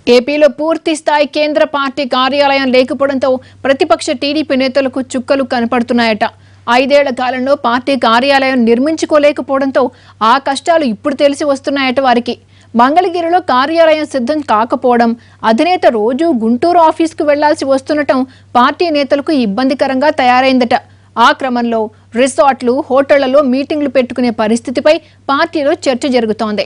ఏపీలో పూర్తి స్థాయి కేంద్ర పార్టీ కార్యాలయం లేకపోవడంతో ప్రతిపక్ష టీడీపీ నేతలకు చుక్కలు కనపడుతున్నాయట ఐదేళ్ల కాలంలో పార్టీ కార్యాలయం నిర్మించుకోలేకపోవడంతో ఆ కష్టాలు ఇప్పుడు తెలిసి వస్తున్నాయట వారికి మంగళగిరిలో కార్యాలయం సిద్ధం కాకపోవడం అధినేత రోజు గుంటూరు ఆఫీస్కు వెళ్లాల్సి వస్తుండటం పార్టీ నేతలకు ఇబ్బందికరంగా తయారైందట ఆ క్రమంలో రిసార్ట్లు హోటళ్లలో మీటింగ్లు పెట్టుకునే పరిస్థితిపై పార్టీలో చర్చ జరుగుతోంది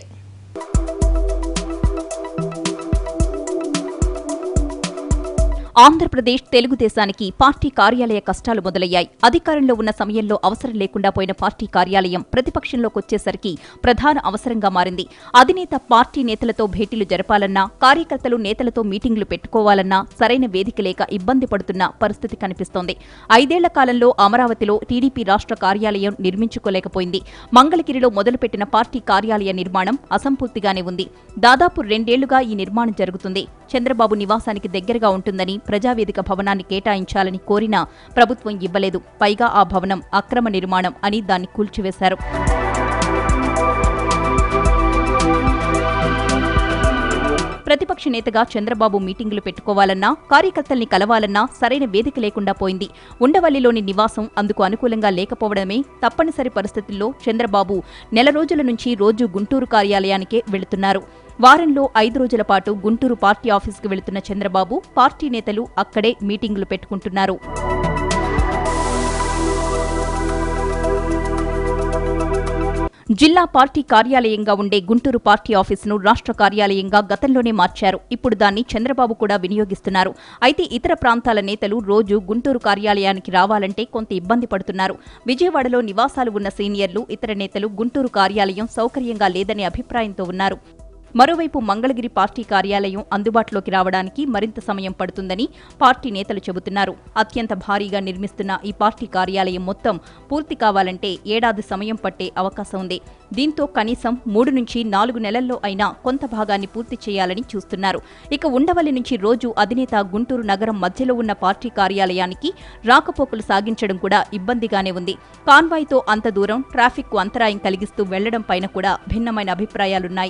ఆంధ్రప్రదేశ్ తెలుగుదేశానికి పార్టీ కార్యాలయ కష్టాలు మొదలయ్యాయి అధికారంలో ఉన్న సమయంలో అవసరం లేకుండా పోయిన పార్టీ కార్యాలయం ప్రతిపక్షంలోకి వచ్చేసరికి ప్రధాన అవసరంగా మారింది అధినేత పార్టీ నేతలతో భేటీలు జరపాలన్నా కార్యకర్తలు నేతలతో మీటింగ్లు పెట్టుకోవాలన్నా సరైన వేదిక లేక ఇబ్బంది పడుతున్న పరిస్థితి కనిపిస్తోంది ఐదేళ్ల కాలంలో అమరావతిలో టీడీపీ రాష్ట్ర కార్యాలయం నిర్మించుకోలేకపోయింది మంగళగిరిలో మొదలుపెట్టిన పార్టీ కార్యాలయ నిర్మాణం అసంపూర్తిగానే ఉంది దాదాపు రెండేళ్లుగా ఈ నిర్మాణం జరుగుతుంది చంద్రబాబు నివాసానికి దగ్గరగా ఉంటుందని ప్రజావేదిక భవనాన్ని కేటాయించాలని కోరినా ప్రభుత్వం ఇవ్వలేదు పైగా ఆ భవనం అక్రమ నిర్మాణం అని దాన్ని కూల్చివేశారు ప్రతిపక్ష నేతగా చంద్రబాబు మీటింగులు పెట్టుకోవాలన్నా కార్యకర్తల్ని కలవాలన్నా సరైన వేదిక లేకుండా పోయింది ఉండవల్లిలోని నివాసం అందుకు అనుకూలంగా లేకపోవడమే తప్పనిసరి పరిస్థితుల్లో చంద్రబాబు నెల రోజుల నుంచి రోజు గుంటూరు కార్యాలయానికే వెళుతున్నారు వారంలో ఐదు రోజుల పాటు గుంటూరు పార్టీ ఆఫీసుకు వెళుతున్న చంద్రబాబు పార్టీ నేతలు అక్కడే మీటింగులు పెట్టుకుంటున్నారు జిల్లా పార్టీ కార్యాలయంగా ఉండే గుంటూరు పార్టీ ఆఫీసును రాష్ట్ర కార్యాలయంగా గతంలోనే మార్చారు ఇప్పుడు దాన్ని చంద్రబాబు కూడా వినియోగిస్తున్నారు అయితే ఇతర ప్రాంతాల నేతలు రోజు గుంటూరు కార్యాలయానికి రావాలంటే కొంత ఇబ్బంది పడుతున్నారు విజయవాడలో నివాసాలు ఉన్న సీనియర్లు ఇతర నేతలు గుంటూరు కార్యాలయం సౌకర్యంగా లేదనే అభిప్రాయంతో ఉన్నారు మరోవైపు మంగళగిరి పార్టీ కార్యాలయం అందుబాటులోకి రావడానికి మరింత సమయం పడుతుందని పార్టీ నేతలు చెబుతున్నారు అత్యంత భారీగా నిర్మిస్తున్న ఈ పార్టీ కార్యాలయం మొత్తం పూర్తి కావాలంటే ఏడాది సమయం పట్టే అవకాశం ఉంది దీంతో కనీసం మూడు నుంచి నాలుగు నెలల్లో అయినా కొంత భాగాన్ని పూర్తి చేయాలని చూస్తున్నారు ఇక ఉండవల్లి నుంచి రోజు అధినేత గుంటూరు నగరం మధ్యలో ఉన్న పార్టీ కార్యాలయానికి రాకపోకలు సాగించడం కూడా ఇబ్బందిగానే ఉంది కాన్వాయ్తో అంత దూరం ట్రాఫిక్కు అంతరాయం కలిగిస్తూ వెళ్లడం పైన కూడా భిన్నమైన అభిప్రాయాలున్నాయి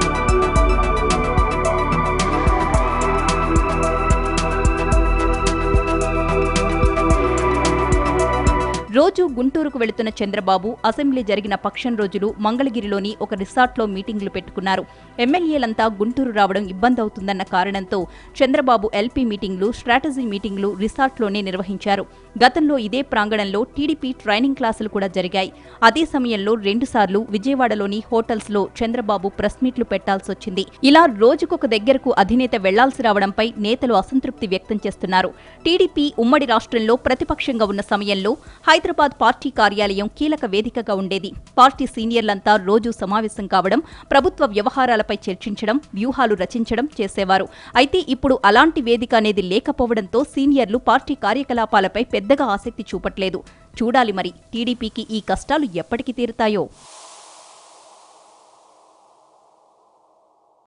రోజు గుంటూరుకు వెళుతున్న చంద్రబాబు అసెంబ్లీ జరిగిన పక్షం రోజులు మంగళగిరిలోని ఒక రిసార్ట్లో మీటింగులు పెట్టుకున్నారు ఎమ్మెల్యేలంతా గుంటూరు రావడం ఇబ్బంది అవుతుందన్న కారణంతో చంద్రబాబు ఎల్పీ మీటింగ్లు స్ట్రాటజీ మీటింగ్లు రిసార్ట్లోనే నిర్వహించారు గతంలో ఇదే ప్రాంగణంలో టీడీపీ ట్రైనింగ్ క్లాసులు కూడా జరిగాయి అదే సమయంలో రెండుసార్లు విజయవాడలోని హోటల్స్లో చంద్రబాబు ప్రెస్ మీట్లు పెట్టాల్సొచ్చింది ఇలా రోజుకొక దగ్గరకు అధినేత వెళ్లాల్సి రావడంపై నేతలు అసంతృప్తి వ్యక్తం చేస్తున్నారు టీడీపీ ఉమ్మడి రాష్ట్రంలో ప్రతిపక్షంగా ఉన్న సమయంలో హైదరాబాద్ పార్టీ కార్యాలయం కీలక వేదికగా ఉండేది పార్టీ సీనియర్లంతా రోజు సమావేశం కావడం ప్రభుత్వ వ్యవహారాలపై చర్చించడం వ్యూహాలు రచించడం చేసేవారు అయితే ఇప్పుడు అలాంటి వేదిక అనేది లేకపోవడంతో సీనియర్లు పార్టీ కార్యకలాపాలపై పెద్దగా ఆసక్తి చూపట్లేదు చూడాలి మరి టీడీపీకి ఈ కష్టాలు ఎప్పటికి తీరుతాయో